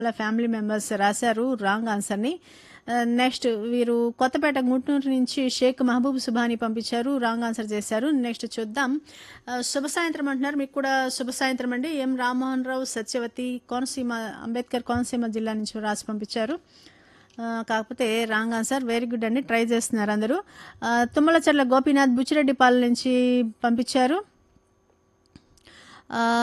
వాళ్ళ family members రాశారు wrong ఆన్సర్ని నెక్స్ట్ వీరు కొత్తపేట గుంటూరు నుంచి షేక్ మహబూబ్ సుబాని పంపించారు రాంగ్ ఆన్సర్ చేశారు నెక్స్ట్ చూద్దాం ఆ, శుభ సాయంత్రం అంటున్నారు మీకు కూడా శుభ సాయంత్రం అండి ఎం రామ్మోహన్ రావు సత్యవతి కోనసీమ అంబేద్కర్ కోనసీమ జిల్లా నుంచి రాసి పంపించారు ఆ, కాకపోతే రాంగ్ ఆన్సర్ వెరీ గుడ్ అండి ట్రై చేస్తున్నారు అందరూ ఆ, తుమ్మలచర్ల గోపీనాథ్ బుచ్చిరెడ్డిపాలెం నుంచి పంపించారు ఆ,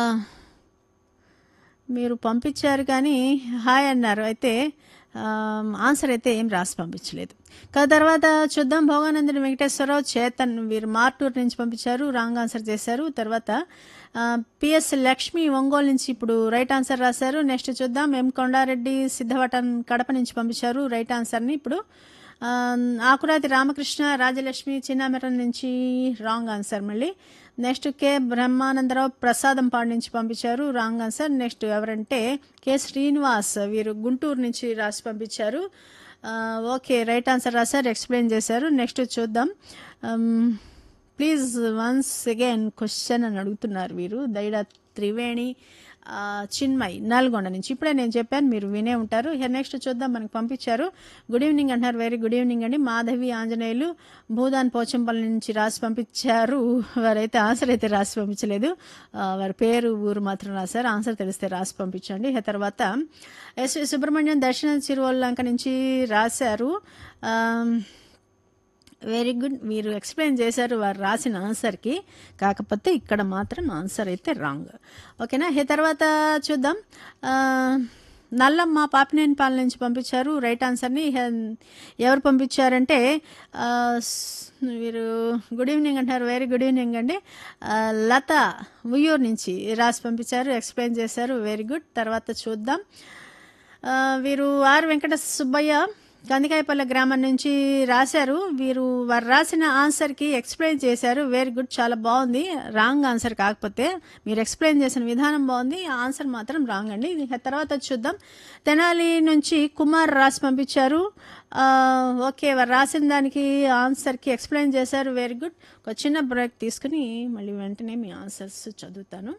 మీరు పంపించారు కానీ హాయ్ అన్నారు అయితే ఆమ్, ఆన్సర్ అయితే ఏం రాసి పంపించలేదు కా తర్వాత చూద్దాం భోగానందని వెంకటేశ్వరరావు చేతన్ వీరు మార్టూర్ నుంచి పంపించారు రాంగ్ ఆన్సర్ చేశారు తర్వాత ఆ, పిఎస్ లక్ష్మి ఒంగోలు నుంచి ఇప్పుడు రైట్ ఆన్సర్ రాశారు నెక్స్ట్ చూద్దాం ఎం కొండారెడ్డి సిద్ధవటం కడప నుంచి పంపించారు రైట్ ఆన్సర్ని ఇప్పుడు ఆ, ఆకురాతి రామకృష్ణ రాజలక్ష్మి చిన్నామెరం నుంచి రాంగ్ ఆన్సర్ మళ్ళీ next K Brahmanandarao Prasadampadu నుంచి పంపించారు రాంగ్ ఆన్సర్ నెక్స్ట్ ఎవరంటే కె శ్రీనివాస్ వీరు గుంటూరు నుంచి రాసి పంపించారు ఆ, ఓకే రైట్ ఆన్సర్ రాశారు ఎక్స్ప్లెయిన్ చేశారు నెక్స్ట్ చూద్దాం ప్లీజ్ వన్స్ అగైన్ క్వశ్చన్ అని అడుగుతున్నారు వీరు దైడా త్రివేణి ఆ, చిన్మయ్ నల్గొండ నుంచి ఇప్పుడే నేను చెప్పాను మీరు వినే ఉంటారు ఇక నెక్స్ట్ చూద్దాం మనకు పంపించారు గుడ్ ఈవినింగ్ అంటున్నారు వెరీ గుడ్ ఈవినింగ్ అండి మాధవి ఆంజనేయులు భూదాన్ పోచంపల్లి నుంచి రాసి పంపించారు వారైతే ఆన్సర్ అయితే రాసి పంపించలేదు ఆ, వారి పేరు ఊరు మాత్రం రాశారు ఆన్సర్ తెలిస్తే రాసి పంపించండి ఇక తర్వాత ఎస్వి సుబ్రహ్మణ్యం దర్శన చిరువల్లంక నుంచి రాశారు ఆ, వెరీ గుడ్ మీరు ఎక్స్ప్లెయిన్ చేశారు వారు రాసిన ఆన్సర్కి కాకపోతే ఇక్కడ మాత్రం ఆన్సర్ అయితే రాంగ్ ఓకేనా ఈ తర్వాత చూద్దాం ఆ, నల్లమ్మ పాపినేనిపాల నుంచి పంపించారు రైట్ ఆన్సర్ని హె- ఎవరు పంపించారంటే ఆ, స్- వీరు గుడ్ ఈవినింగ్ అంటారు వెరీ గుడ్ ఈవినింగ్ అండి ఆ, లత ఉయ్యూరు నుంచి రాసి పంపించారు ఎక్స్ప్లెయిన్ చేశారు వెరీ గుడ్ తర్వాత చూద్దాం ఆ, వీరు ఆర్ వెంకట సుబ్బయ్య కందికాయపల్లె గ్రామం నుంచి రాశారు వీరు వారు రాసిన ఆన్సర్కి ఎక్స్ప్లెయిన్ చేశారు వెరీ గుడ్ చాలా బాగుంది రాంగ్ ఆన్సర్ కాకపోతే మీరు ఎక్స్ప్లెయిన్ చేసిన విధానం బాగుంది ఆన్సర్ మాత్రం రాంగ్ అండి ఇక తర్వాత చూద్దాం తెనాలి నుంచి కుమార్ రాసి పంపించారు ఆ, ఓకే వారు రాసిన దానికి ఆన్సర్కి ఎక్స్ప్లెయిన్ చేశారు వెరీ గుడ్ ఒక చిన్న బ్రేక్ తీసుకుని మళ్ళీ వెంటనే మీ ఆన్సర్స్ చదువుతాను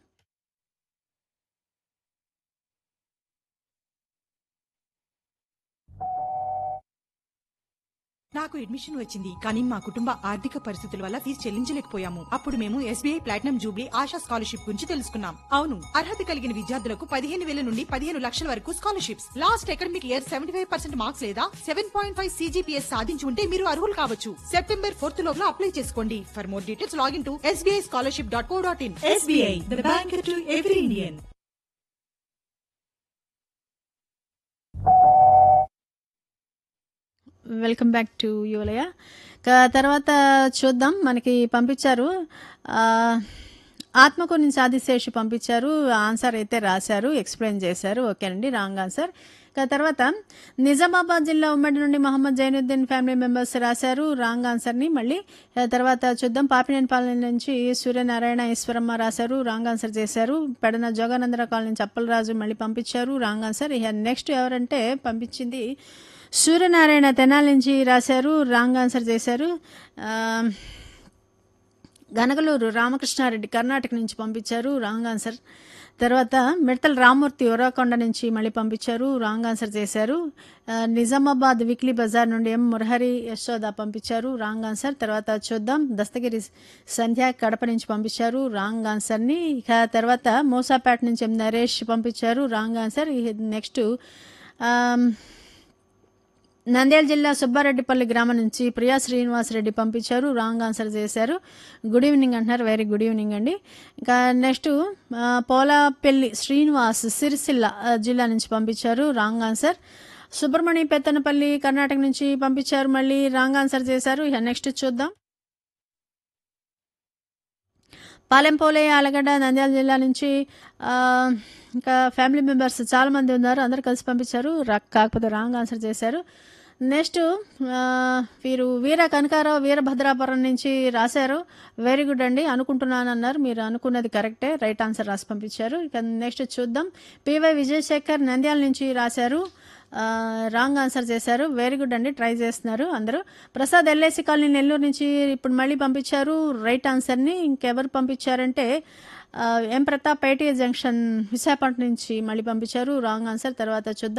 నాకు అడ్మిషన్ వచ్చింది కానీ మా కుటుంబ ఆర్థిక పరిస్థితుల వల్ల ఫీజు చెల్లించలేకపోయాము అప్పుడు మేము SBI platinum jubilee Asha scholarship గురించి తెలుసుకున్నాం అవును అర్హత కలిగిన విద్యార్థులకు పదిహేను వేల నుండి పదిహేను లక్షల వరకు scholarships last academic year seventy five percent marks లేదా సెవెన్ పాయింట్ ఫైవ్ సీజీపీఎస్ సాధించి ఉంటే మీరు అర్హులు కావచ్చు సెప్టెంబర్ ఫోర్త్ లోపల అప్లై చేసుకోండి for more details login to SBI scholarship dot co dot in SBI the bank to every Indian welcome back to Yuvalaya తర్వాత చూద్దాం మనకి పంపించారు ఆ, ఆత్మకూరు ఆదిశేషు పంపించారు ఆన్సర్ అయితే రాశారు ఎక్స్ప్లెయిన్ చేశారు ఓకేనండి రాంగ్ ఆన్సర్ ఇక తర్వాత నిజామాబాద్ జిల్లా ఉమ్మడి నుండి మహమ్మద్ జైనుద్దీన్ ఫ్యామిలీ మెంబర్స్ రాశారు రాంగ్ ఆన్సర్ని మళ్ళీ ఆ తర్వాత చూద్దాం పాపినేనిపాలెం నుంచి సూర్యనారాయణ ఈశ్వరమ్మ రాశారు రాంగ్ ఆన్సర్ చేశారు పెడన జోగానందరావు కాలనీ నుంచి అప్పలరాజు మళ్ళీ పంపించారు రాంగ్ ఆన్సర్ ఇక నెక్స్ట్ ఎవరంటే పంపించింది సూర్యనారాయణ తెనాలి నుంచి రాశారు రాంగ్ ఆన్సర్ చేశారు ఆ, గనగలూరు రామకృష్ణారెడ్డి కర్ణాటక నుంచి పంపించారు రాంగ్ ఆన్సర్ తర్వాత మిడతల రామూర్తి ఒరాకొండ నుంచి మళ్ళీ పంపించారు రాంగ్ ఆన్సర్ చేశారు ఆ, నిజామాబాద్ వీక్లీ బజార్ నుండి ఎం మురహరి యశోద పంపించారు రాంగ్ ఆన్సర్ తర్వాత చూద్దాం దస్తగిరి సంధ్య కడప నుంచి పంపించారు రాంగ్ ఆన్సర్ని ఇక తర్వాత మూసాపేట నుంచి ఎం నరేష్ పంపించారు రాంగ్ ఆన్సర్ నెక్స్ట్ నంద్యాల జిల్లా సుబ్బారెడ్డిపల్లి గ్రామం నుంచి ప్రియా శ్రీనివాస్ రెడ్డి పంపించారు రాంగ్ ఆన్సర్ చేశారు గుడ్ ఈవినింగ్ అంటున్నారు వెరీ గుడ్ ఈవినింగ్ అండి ఇంకా నెక్స్ట్ ఆ, పోలాపల్లి శ్రీనివాస్ సిరిసిల్ల ఆ, జిల్లా నుంచి పంపించారు రాంగ్ ఆన్సర్ సుబ్రహ్మణ్య పెత్తనపల్లి కర్ణాటక నుంచి పంపించారు మళ్ళీ రాంగ్ ఆన్సర్ చేశారు ఇక నెక్స్ట్ చూద్దాం పాలెంపోలే ఆలగడ్డ నంద్యాల జిల్లా నుంచి ఆ, ఇంకా ఫ్యామిలీ మెంబర్స్ చాలా మంది ఉన్నారు అందరు కలిసి పంపించారు రా- కాకపోతే రాంగ్ ఆన్సర్ చేశారు నెక్స్ట్ ఆ, వీరు వీర కనకారావు వీరభద్రాపురం నుంచి రాశారు వెరీ గుడ్ అండి అనుకుంటున్నాను అన్నారు మీరు అనుకున్నది కరెక్టే రైట్ ఆన్సర్ రాసి పంపించారు ఇక నెక్స్ట్ చూద్దాం పివై విజయశేఖర్ నంద్యాల నుంచి రాశారు ఆ, రాంగ్ ఆన్సర్ చేశారు వెరీ గుడ్ అండి ట్రై చేస్తున్నారు అందరూ ప్రసాద్ ఎల్ఐసి కాలనీ నెల్లూరు నుంచి ఇప్పుడు మళ్ళీ పంపించారు రైట్ ఆన్సర్ని ఇంకెవరు పంపించారంటే ఆ, M Pratap ITI junction Visakhapatnam నుంచి మళ్ళీ పంపించారు రాంగ్ ఆన్సర్ తర్వాత చూద్దాం